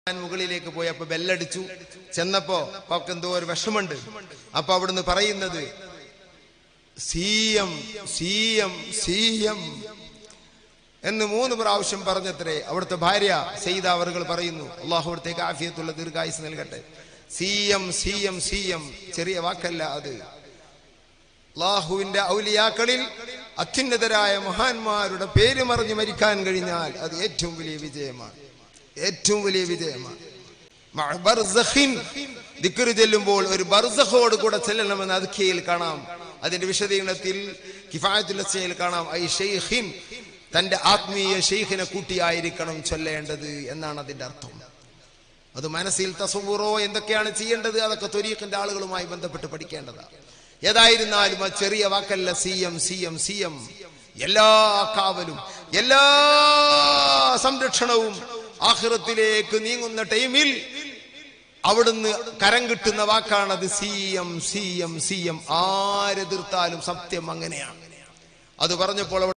ഞാൻ മുകളിലേക്ക് പോയി അപ്പൊ ബെല്ലടിച്ചു ചെന്നപ്പോ അവർക്ക് എന്തോ ഒരു വിഷമുണ്ട് അപ്പൊ അവിടുന്ന് പറയുന്നത് സീയം സീയം സീയം എന്ന് മൂന്ന് പ്രാവശ്യം പറഞ്ഞത്രേ അവിടുത്തെ ഭാര്യ സെയ്ത അവറുകൾ പറയുന്നു അള്ളാഹു അവിടത്തേക്ക് ആഫിയത്തുള്ള ദീർഘായുസ് നൽകട്ടെ സീയം സീയം സീയം ചെറിയ വാക്കല്ല അത് അള്ളാഹുവിന്റെ ഔലിയാക്കളിൽ അത്യുന്നതരായ മഹാന്മാരുടെ പേര് മറിഞ്ഞ് മരിക്കാൻ കഴിഞ്ഞാൽ അത് ഏറ്റവും വലിയ വിജയമാണ് ഏറ്റവും വലിയ വിജയമാണ് മഅ ബർസഖിൻ ദിക്റ് ചെല്ലുമ്പോൾ ഒരു ബർസഖോട് കൂടെ ചെല്ലണമെന്ന് അദ്ഖിയിൽ കാണാം അതിന്റെ വിശദീകരണത്തിൽ കിഫായത്തുൽ അസ്യയിൽ കാണാം ഐ ഷെയ്ഖിൻ തന്റെ ആത്മീയ ഷെയ്ഖിനെ കൂട്ടിയായിരിക്കണം ചൊല്ലേണ്ടത് എന്നാണ് അതിന്റെ അർത്ഥം അത് മനസ്സിൽ തസവുറോ എന്തൊക്കെയാണ് ചെയ്യേണ്ടത് അതൊക്കെ തൊരീഖിന്റെ ആളുകളുമായി ബന്ധപ്പെട്ട് പഠിക്കേണ്ടതാണ് ഏതായിരുന്നാലും ആ ചെറിയ വാക്കല്ല C M C M C M എല്ലാ കാവലും എല്ലാ സംരക്ഷണവും ആഹ്റത്തിലേക്ക് നീങ്ങുന്ന ടൈമിൽ അവിടുന്ന് കരം കിട്ടുന്ന വാക്കാണത് C M C M C M ആരെതിർത്താലും സത്യം അങ്ങനെയാണ് അത് പറഞ്ഞപ്പോൾ